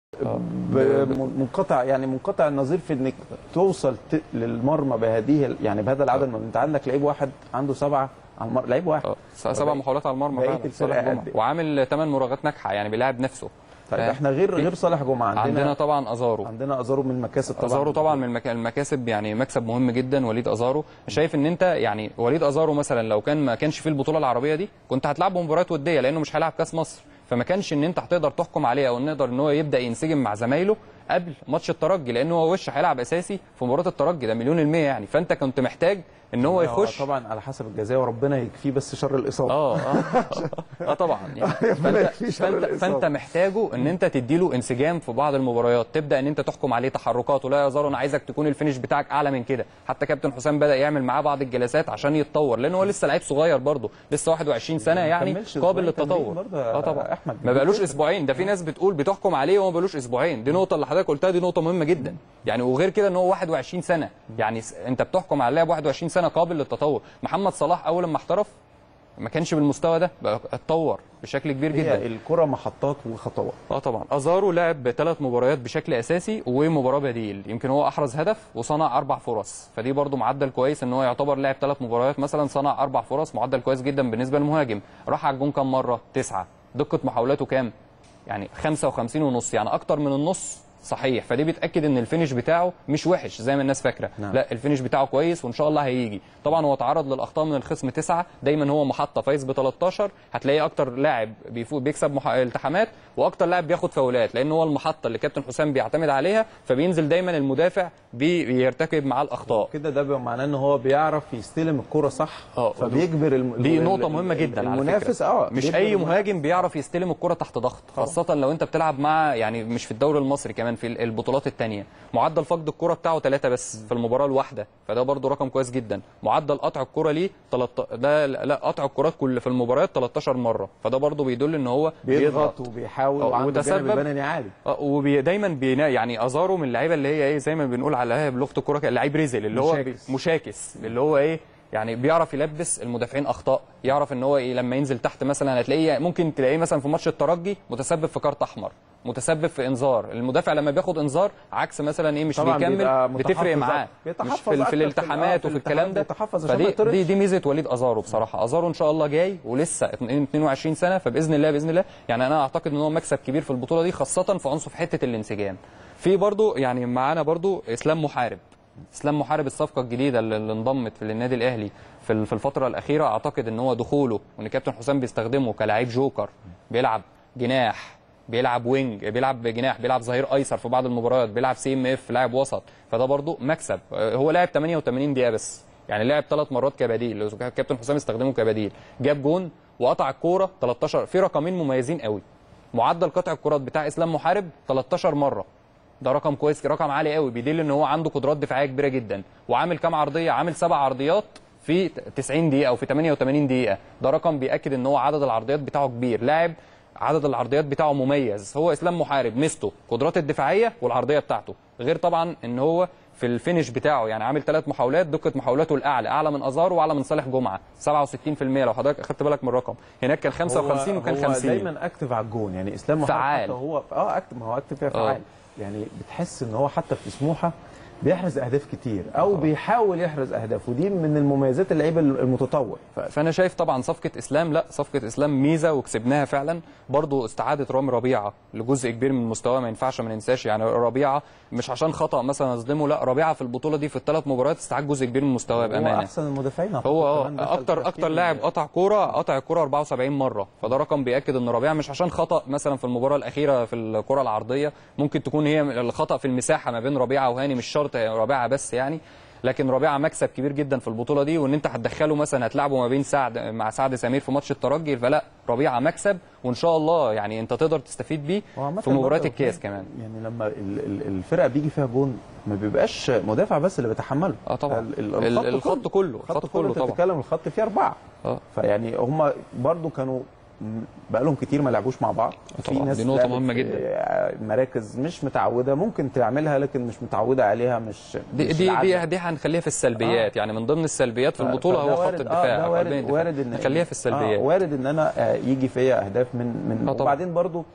ب- منقطع يعني منقطع النظير في انك توصل ت- للمرمى بهذه ال- يعني بهذا العدد من انت عندك لعيب واحد عنده سبعه على المر... لعيب واحد اه س- سبع محاولات على المرمى بقية فعلا الفرقة صالح جمعه قد إيه؟ وعامل ثمان مراوغات ناجحه يعني بيلاعب نفسه طيب فاهم؟ احنا غير في- غير صالح جمعه عندنا عندنا طبعا ازارو عندنا ازارو من المكاسب طبعا ازارو طبعا من المك- المكاسب يعني مكسب مهم جدا وليد ازارو شايف ان انت يعني وليد ازارو مثلا لو كان ما كانش في البطوله العربيه دي كنت هتلعبه مباريات وديه لانه مش هيلعب كاس مصر فما كانش ان انت هتقدر تحكم عليه او نقدر ان هو يبدا ينسجم مع زمايله قبل ماتش الترجي لانه هو وش هيلعب اساسي في مباراه الترجي ده مليون المية يعني فانت كنت محتاج ان هو يخش طبعا على حسب الجزاء وربنا يكفيه بس شر الاصابه اه اه اه طبعا يعني فانت, يكفيه شر فانت, الإصابة. فانت محتاجه ان انت تديله انسجام في بعض المباريات تبدا ان انت تحكم عليه تحركاته لا يا زارو انا عايزك تكون الفينش بتاعك اعلى من كده حتى كابتن حسام بدا يعمل معاه بعض الجلسات عشان يتطور لان هو لسه لعيب صغير برضه لسه 21 سنه يعني كملش قابل أسبوعين تمرين للتطور برضه يا اه طبعا أحمد. ما بقالوش اسبوعين ده في ناس بتقول بتحكم عليه وهو ما بقالوش اسبوعين دي نقطه اللي حضرتك قلتها دي نقطه مهمه جدا يعني وغير كده ان هو 21 سنه يعني س- انت بتحكم على لاعب 21 سنه قابل للتطور محمد صلاح اول ما احترف ما كانش بالمستوى ده بقى اتطور بشكل كبير جدا هي الكره محطات وخطوات اه طبعا ازارو لعب ثلاث مباريات بشكل اساسي ومباراه بديل يمكن هو احرز هدف وصنع اربع فرص فدي برضو معدل كويس ان هو يعتبر لعب ثلاث مباريات مثلا صنع اربع فرص معدل كويس جدا بالنسبه للمهاجم راح على الجون كام مره تسعه دقه محاولاته كام يعني 55 ونص يعني اكتر من النص صحيح فدي بتاكد ان الفينش بتاعه مش وحش زي ما الناس فاكره نعم. لا الفينش بتاعه كويس وان شاء الله هيجي طبعا هو تعرض للاخطاء من الخصم تسعة دايما هو محطه فايز ب 13 هتلاقيه اكتر لاعب بيفوق بيكسب مح... التحامات واكتر لاعب بياخد فاولات لان هو المحطه اللي كابتن حسام بيعتمد عليها فبينزل دايما المدافع بي... بيرتكب معاه الاخطاء كده ده بيبقى معناه ان هو بيعرف يستلم الكره صح اه فبيجبر الم... دي ال- نقطة ال- مهمة جدا على المنافس فكرة. اه مش بيجبر أي المنافس. مهاجم بيعرف يستلم الكرة تحت ضغط خاصة لو أنت بتلعب مع يعني مش في الدوري المصري كمان في البطولات التانية معدل فقد الكرة بتاعه ثلاثة بس في المباراة الواحدة فده برضو رقم كويس جدا معدل قطع الكرة ليه 13 ده لا قطع الكرات كل في المباريات 13 مرة فده برضو بيدل ان هو بيضغط وبيحاول اه، وعنده جانب وتسبب- بدني عالي ودايما بينا يعني ازارو من اللعيبه اللي هي ايه زي ما بنقول عليها بلغه الكوره كده لعيب ريزل اللي هو بي- مشاكس. مشاكس اللي هو ايه يعني بيعرف يلبس المدافعين اخطاء يعرف ان هو ايه لما ينزل تحت مثلا هتلاقيه ممكن تلاقيه مثلا في ماتش الترجي متسبب في كارت احمر متسبب في انذار المدافع لما بياخد انذار عكس مثلا ايه مش طبعاً بيكمل بيبقى بتفرق متحفظ معاه أكتر. مش بيتحفظ في, ال- أكتر في في ال- الالتحامات آه، وفي في الكلام ده الالتحامات بيتحفظ عشان ما فدي يطردش. دي, دي ميزه وليد ازارو بصراحه ازارو ان شاء الله جاي ولسه 22 سنه فباذن الله باذن الله يعني انا اعتقد ان هو مكسب كبير في البطوله دي خاصه في عنصر في حته الانسجام في برضو يعني معانا برضو اسلام محارب اسلام محارب الصفقه الجديده اللي اللي انضمت في النادي الاهلي في ال- في الفتره الاخيره اعتقد ان هو دخوله وان كابتن حسام بيستخدمه كلاعب جوكر بيلعب جناح بيلعب وينج بيلعب جناح بيلعب ظهير ايسر في بعض المباريات بيلعب سي ام اف لاعب وسط فده برضو مكسب آه، هو لاعب 88 دقيقه بس يعني لعب ثلاث مرات كبديل كابتن حسام استخدمه كبديل جاب جون وقطع الكوره 13 في رقمين مميزين قوي معدل قطع الكرات بتاع اسلام محارب 13 مره ده رقم كويس رقم عالي قوي بيدل ان هو عنده قدرات دفاعيه كبيره جدا وعامل كام عرضيه عامل سبع عرضيات في 90 دقيقه او في 88 دقيقه ده رقم بياكد ان هو عدد العرضيات بتاعه كبير لاعب عدد العرضيات بتاعه مميز هو اسلام محارب ميزته قدرات الدفاعيه والعرضيه بتاعته غير طبعا ان هو في الفينش بتاعه يعني عامل ثلاث محاولات دقه محاولاته الاعلى اعلى من ازار واعلى من صالح جمعه 67% لو حضرتك اخدت بالك من الرقم هناك كان 55 هو- وكان هو 50 دايما اكتف على الجون يعني اسلام محمد فعال. حتى هو اه اكتف ما هو اكتف فيها اه. فعال يعني بتحس ان هو حتى في سموحه بيحرز اهداف كتير او بيحاول يحرز اهداف ودي من المميزات اللعيب المتطور ف- فانا شايف طبعا صفقه اسلام لا صفقه اسلام ميزه وكسبناها فعلا برضو استعاده رامي ربيعه لجزء كبير من مستواه ما ينفعش ما ننساش يعني ربيعه مش عشان خطا مثلا اظلمه لا ربيعه في البطوله دي في الثلاث مباريات استعاد جزء كبير من مستواه هو بامانه احسن المدافعين أعتقد هو كمان اه دخل اكتر في اكتر ترتيب لاعب قطع كوره قطع الكوره 74 مره فده رقم بياكد ان ربيعه مش عشان خطا مثلا في المباراه الاخيره في الكره العرضيه ممكن تكون هي الخطا في المساحه ما بين ربيعه وهاني مش شرط ربيعه بس يعني لكن ربيعه مكسب كبير جدا في البطوله دي وان انت هتدخله مثلا هتلعبه ما بين سعد مع سعد سمير في ماتش الترجي فلا ربيعه مكسب وان شاء الله يعني انت تقدر تستفيد بيه وعامة في مباريات برضه الكاس كمان يعني لما ال- ال- الفرقه بيجي فيها جون ما بيبقاش مدافع بس اللي بيتحمله اه طبعا ال- ال- الخط كله الخط الخط كله كله انت طبعا بتتكلم الخط فيه اربعه اه فيعني هم برضو كانوا م- بقالهم كتير ما لعبوش مع بعض طبعاً، دي نقطة لعبت مهمة في جدا. مراكز مش متعوده ممكن تعملها لكن مش متعوده عليها مش دي مش دي العادة. دي, دي هنخليها في السلبيات يعني من ضمن السلبيات في ف- البطوله فده هو خط وارد- الدفاع آه ده أو وارد قلبين وارد الدفاع. ان نخليها في السلبيات آه وارد ان انا آه يجي فيا اهداف من من آه طبعاً. وبعدين برضو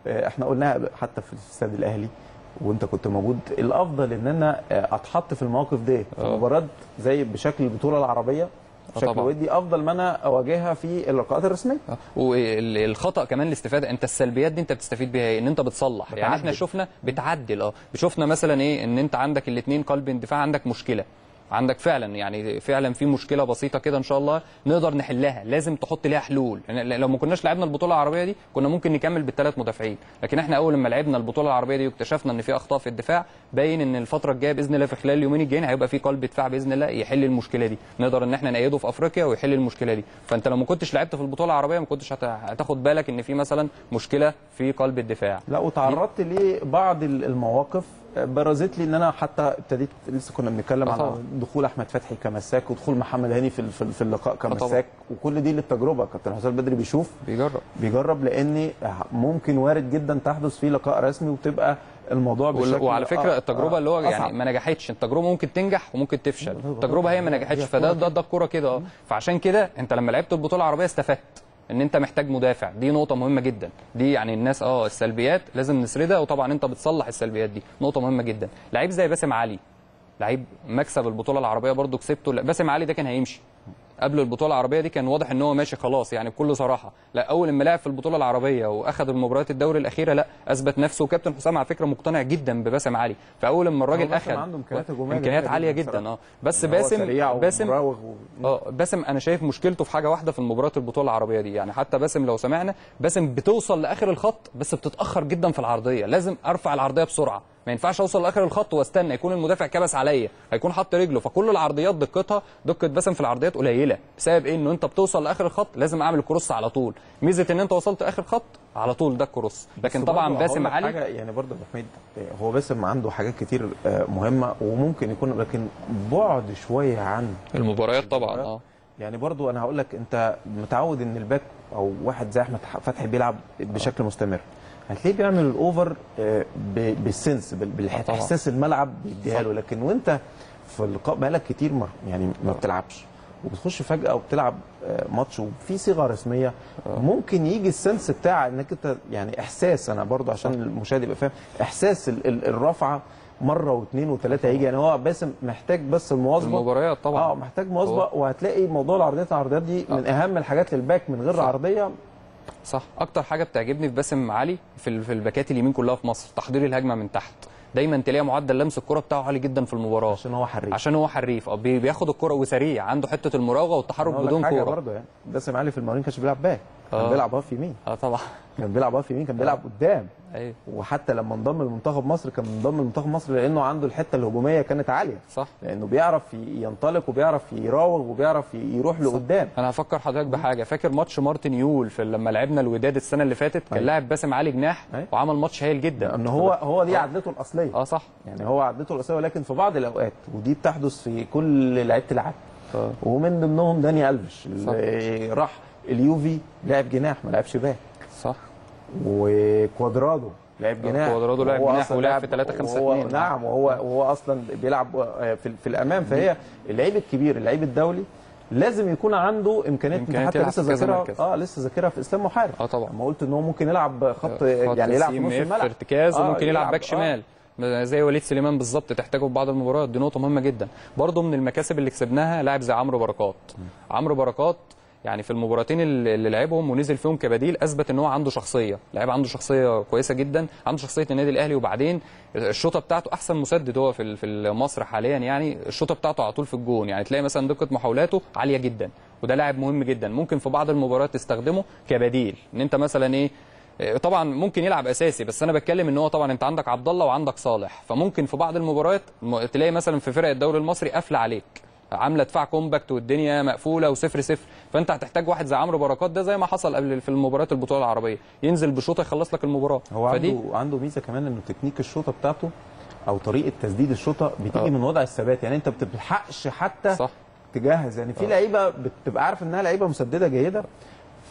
آه، احنا قلناها حتى في الاستاد الاهلي وانت كنت موجود الافضل ان انا آه، اتحط في المواقف دي في آه. مباراه زي بشكل البطوله العربيه بشكل طبعا. ودي افضل ما انا اواجهها في اللقاءات الرسميه والخطا كمان الاستفاده انت السلبيات دي انت بتستفيد بيها ايه ان انت بتصلح يعني احنا بتعدل. شفنا بتعدل اه شفنا مثلا ايه ان انت عندك الاثنين قلب اندفاع عندك مشكله عندك فعلا يعني فعلا في مشكله بسيطه كده ان شاء الله نقدر نحلها لازم تحط ليها حلول يعني لو ما كناش لعبنا البطوله العربيه دي كنا ممكن نكمل بالثلاث مدافعين لكن احنا اول ما لعبنا البطوله العربيه دي واكتشفنا ان في اخطاء في الدفاع باين ان الفتره الجايه باذن الله في خلال اليومين الجايين هيبقى في قلب دفاع باذن الله يحل المشكله دي نقدر ان احنا نأيده في افريقيا ويحل المشكله دي فانت لو ما كنتش لعبت في البطوله العربيه ما كنتش هت- هتاخد بالك ان في مثلا مشكله في قلب الدفاع لا وتعرضت لبعض ال- المواقف برزت لي ان انا حتى ابتديت لسه كنا بنتكلم آه على طبعا. دخول احمد فتحي كمساك ودخول محمد هاني في ال- في ال- في اللقاء طبعا. كمساك وكل دي للتجربه كابتن حسام بدري بيشوف بيجرب بيجرب لان ممكن وارد جدا تحدث فيه لقاء رسمي وتبقى الموضوع وال- بشكل وعلى فكره آه، التجربه آه، اللي هو يعني أصعب. ما نجحتش التجربه ممكن تنجح وممكن تفشل التجربه هي ما نجحتش هي فده كورة ده ده الكوره كده اه فعشان كده انت لما لعبت البطوله العربيه استفدت ان انت محتاج مدافع دي نقطه مهمه جدا دي يعني الناس اه السلبيات لازم نسردها وطبعا انت بتصلح السلبيات دي نقطه مهمه جدا لعيب زي باسم علي لعيب مكسب البطوله العربيه برضو كسبته لا، باسم علي ده كان هيمشي قبل البطوله العربيه دي كان واضح ان هو ماشي خلاص يعني بكل صراحه لا اول ما لعب في البطوله العربيه واخذ المباريات الدوري الاخيره لا اثبت نفسه وكابتن حسام على فكره مقتنع جدا بباسم علي فاول ما الراجل باسم اخذ عنده إمكانيات هجومية امكانيات جميلة عاليه جداً جدا اه بس هو باسم سريع باسم ومراوغ و... اه باسم انا شايف مشكلته في حاجه واحده في المباراه البطوله العربيه دي يعني حتى باسم لو سمعنا باسم بتوصل لاخر الخط بس بتتاخر جدا في العرضيه لازم ارفع العرضيه بسرعه ما ينفعش اوصل لاخر الخط واستنى يكون المدافع كبس عليا هيكون حط رجله فكل العرضيات دقتها دقه باسم في العرضيات قليله بسبب ايه انه انت بتوصل لاخر الخط لازم اعمل الكروس على طول ميزه ان انت وصلت اخر خط على طول ده الكروس لكن بس طبعا برضه باسم هقول لك علي حاجة يعني برضه يا أبو حميد آه، هو باسم عنده حاجات كتير آه، مهمه وممكن يكون لكن بعد شويه عن المباريات طبعا اه يعني برضو انا هقول لك انت متعود ان الباك او واحد زي احمد فتحي بيلعب بشكل مستمر هتلاقيه بيعمل الاوفر آه، ب- بالسنس بال- بالاحساس الملعب بيديها له لكن وانت في اللقاء بقالك كتير ما يعني ما بتلعبش وبتخش فجاه وبتلعب آه، ماتش وفي صيغه رسميه ممكن يجي السنس بتاع انك انت يعني احساس انا برضو عشان المشاهد يبقى فاهم احساس ال- ال- الرفعه مره واثنين وثلاثه يجي يعني هو باسم محتاج بس المواظبه المباريات طبعا اه محتاج مواظبه وهتلاقي موضوع العرضيات العرضيات دي من اهم الحاجات للباك من غير صح. عرضيه صح اكتر حاجه بتعجبني في باسم علي في ال- في الباكات اليمين كلها في مصر تحضير الهجمه من تحت دايما تلاقي معدل لمس الكره بتاعه عالي جدا في المباراه عشان هو حريف عشان هو حريف اه بي- بياخد الكره وسريع عنده حته المراوغه والتحرك أقول لك بدون حاجه كوره برضه يعني باسم علي في المقاولين كانش بيلعب باك كان آه. بيلعب هاف يمين اه طبعا كان بيلعب هاف يمين كان بيلعب قدام ايوه وحتى لما انضم لمنتخب مصر كان انضم لمنتخب مصر لانه عنده الحته الهجوميه كانت عاليه صح لانه بيعرف ي- ينطلق وبيعرف يراوغ وبيعرف ي- يروح لقدام انا هفكر حضرتك بحاجه فاكر ماتش مارتن يول في لما لعبنا الوداد السنه اللي فاتت كان أيوة. لاعب باسم علي جناح أيوة. وعمل ماتش هايل جدا ان هو هو دي عدلته الاصليه اه صح يعني هو عدته الاساسيه ولكن في بعض الاوقات ودي بتحدث في كل لعيبه العالم آه. ومن ضمنهم داني الفيش اللي راح اليوفي لعب جناح ما لعبش باك صح وكوادرادو لعب جناح كوادرادو لعب وهو جناح أصلاً ولعب لاعب- في 3 5 وهو 2 نعم وهو وهو اصلا بيلعب آه، في, في الامام فهي اللعيب الكبير اللعيب الدولي لازم يكون عنده امكانيات انت إمكانيات حتى يلعب لسه في كذا ذاكرها مركز. اه لسه ذاكرها في اسلام محارب اه طبعا لما قلت ان هو ممكن يلعب خط خط يعني يلعب في سي نص ام اف الملعب ارتكاز آه، وممكن يلعب باك آه. شمال زي وليد سليمان بالظبط تحتاجه في بعض المباريات دي نقطه مهمه جدا برضه من المكاسب اللي كسبناها لاعب زي عمرو بركات عمرو بركات يعني في المباراتين اللي اللي لعبهم ونزل فيهم كبديل اثبت ان هو عنده شخصيه لعيب عنده شخصيه كويسه جدا عنده شخصيه النادي الاهلي وبعدين الشوطه بتاعته احسن مسدد هو في في مصر حاليا يعني الشوطه بتاعته على طول في الجون يعني تلاقي مثلا دقه محاولاته عاليه جدا وده لاعب مهم جدا ممكن في بعض المباريات تستخدمه كبديل ان انت مثلا ايه طبعا ممكن يلعب اساسي بس انا بتكلم ان هو طبعا انت عندك عبد الله وعندك صالح فممكن في بعض المباريات م- تلاقي مثلا في فرق الدوري المصري قافله عليك عامله دفاع كومباكت والدنيا مقفوله وصفر صفر فانت هتحتاج واحد زي عمرو بركات ده زي ما حصل قبل في المباريات البطوله العربيه ينزل بشوطه يخلص لك المباراه هو فدي عنده عنده ميزه كمان انه تكنيك الشوطه بتاعته او طريقه تسديد الشوطه بتيجي آه. من وضع الثبات يعني انت ما بتلحقش حتى صح تجهز يعني في لعيبه بتبقى عارف انها لعيبه مسدده جيده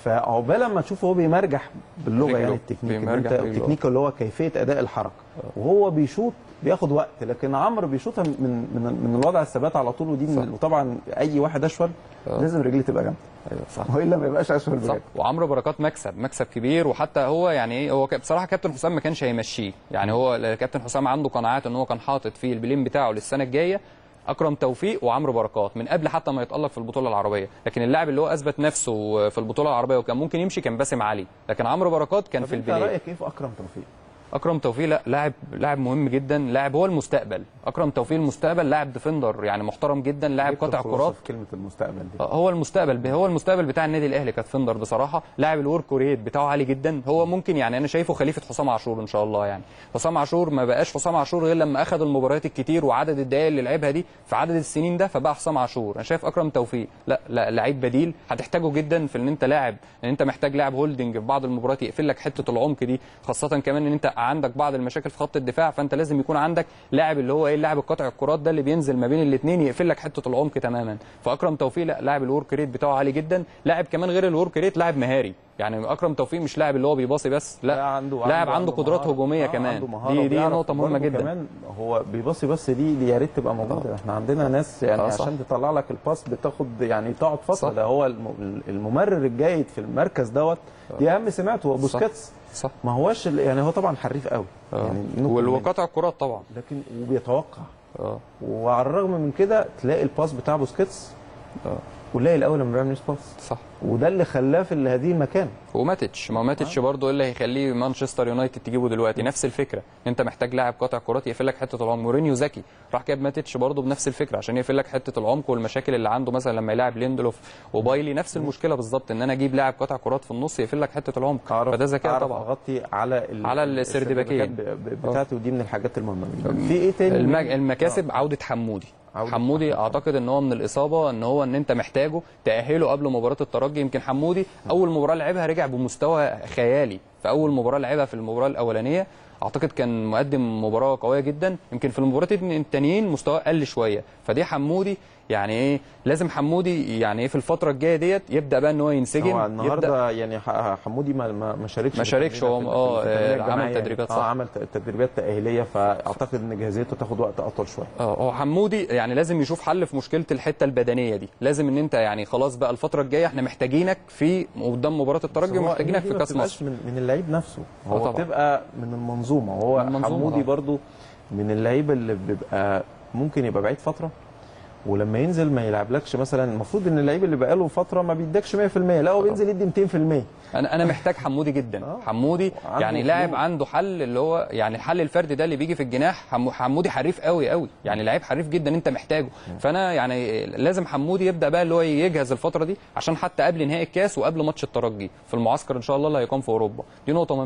فعقبال ما تشوف هو بيمرجح باللغه رجله. يعني التكنيك إن بيمرجح انت رجله. التكنيك اللي هو كيفيه اداء الحركه وهو بيشوط بياخد وقت لكن عمرو بيشوطها من من من الوضع الثبات على طول ودي من وطبعا اي واحد اشول لازم رجليه تبقى جامده ايوه صح والا ما يبقاش اشول صح بجد وعمرو بركات مكسب مكسب كبير وحتى هو يعني ايه هو ك- بصراحه كابتن حسام ما كانش هيمشيه يعني هو كابتن حسام عنده قناعات ان هو كان حاطط فيه البلين بتاعه للسنه الجايه اكرم توفيق وعمرو بركات من قبل حتى ما يتالق في البطوله العربيه لكن اللاعب اللي هو اثبت نفسه في البطوله العربيه وكان ممكن يمشي كان باسم علي لكن عمرو بركات كان طب في انت البدايه رايك ايه في اكرم توفيق؟ اكرم توفيق لا لاعب لاعب مهم جدا لاعب هو المستقبل اكرم توفيق المستقبل لاعب ديفندر يعني محترم جدا لاعب جبت قطع الخلاصة كرات في كلمه المستقبل دي هو المستقبل هو المستقبل بتاع النادي الاهلي كديفندر بصراحه لاعب الورك ريت بتاعه عالي جدا هو ممكن يعني انا شايفه خليفه حسام عاشور ان شاء الله يعني حسام عاشور ما بقاش حسام عاشور غير لما اخذ المباريات الكتير وعدد الدقائق اللي لعبها دي في عدد السنين ده فبقى حسام عاشور انا شايف اكرم توفيق لا لا لعيب بديل هتحتاجه جدا في ان انت لاعب ان انت محتاج لاعب هولدنج في بعض المباريات يقفل لك حته العمق دي خاصه كمان ان انت عندك بعض المشاكل في خط الدفاع فانت لازم يكون عندك لاعب اللي هو ايه اللاعب القاطع الكرات ده اللي بينزل ما بين الاثنين يقفل لك حته العمق تماما فاكرم توفيق لا لاعب الورك ريت بتاعه عالي جدا لاعب كمان غير الورك ريت لاعب مهاري يعني اكرم توفيق مش لاعب اللي هو بيباصي بس لا عنده لاعب عنده قدرات مهارة. هجوميه آه، كمان عنده مهارة دي دي وبيعرف نقطه مهمه برضه جدا كمان هو بيبصي بس دي, دي يا ريت تبقى موجوده احنا عندنا ناس يعني آه، صح. عشان تطلع لك الباس بتاخد يعني تقعد فتره صح. ده هو الم- الممرر الجيد في المركز دوت دي اهم سمعته هو بوسكاتس صح ما هوش ال- يعني هو طبعا حريف قوي يعني نقطة وال- منه. وقطع الكرات طبعا لكن وبيتوقع اه وعلى الرغم من كده تلاقي الباس بتاع بوسكيتس اه قليل قوي لما بيعمل باس صح وده اللي خلاه في ال- هذه المكان وماتيتش ما ماتيتش برضه ايه اللي هيخليه مانشستر يونايتد تجيبه دلوقتي نفس الفكره انت محتاج لاعب قاطع كرات يقفل لك حته العمق مورينيو ذكي راح جاب ماتيتش برضه بنفس الفكره عشان يقفل لك حته العمق والمشاكل اللي عنده مثلا لما يلاعب ليندلوف وبايلي نفس المشكله بالظبط ان انا اجيب لاعب قاطع كرات في النص يقفل لك حته العمق فده ذكاء أعرف طبعا اغطي على ال- على السردباكية. السردباكات ب- ب- بتاعتي ودي من الحاجات المهمه جدا في ايه تاني المج... المكاسب عوده حمودي عودة حمودي اعتقد ان هو من الاصابه ان هو ان انت محتاجه تاهله قبل مباراه الترجي يمكن حمودي اول مباراه لعبها رجع بمستوى خيالي في اول مباراه لعبها في المباراه الاولانيه اعتقد كان مقدم مباراه قويه جدا يمكن في المباراتين التانيين مستواه قل شويه فدي حمودي يعني ايه لازم حمودي يعني ايه في الفتره الجايه ديت يبدا بقى ان هو ينسجم هو يبدا النهارده يعني ح- حمودي ما ما ما شاركش ما في شاركش التمرين هو، في- آه، في التمرين آه، عمل الجماعية. تدريبات اه صح. عمل ت- تدريبات تاهيليه فاعتقد ان جاهزيته تاخد وقت اطول شويه اه هو حمودي يعني لازم يشوف حل في مشكله الحته البدنيه دي لازم ان انت يعني خلاص بقى الفتره الجايه احنا محتاجينك في قدام مباراه الترجي هو ومحتاجينك دي في ما كاس بتبقاش مصر من, من اللعيب نفسه آه هو طبعا. بتبقى من المنظومه وهو من المنظومة حمودي طبعا. برضو من اللعيبه اللي بيبقى ممكن يبقى بعيد فتره ولما ينزل ما يلعبلكش مثلا المفروض ان اللعيب اللي بقاله فتره ما بيدكش 100% لا هو بينزل يدي 200% انا انا محتاج حمودي جدا آه. حمودي عنده يعني لاعب حلول. عنده حل اللي هو يعني الحل الفردي ده اللي بيجي في الجناح حمو- حمودي حريف قوي قوي يعني لعيب حريف جدا انت محتاجه فانا يعني لازم حمودي يبدا بقى اللي هو يجهز الفتره دي عشان حتى قبل نهائي الكاس وقبل ماتش الترجي في المعسكر ان شاء الله اللي هيقام في اوروبا دي نقطه مهمه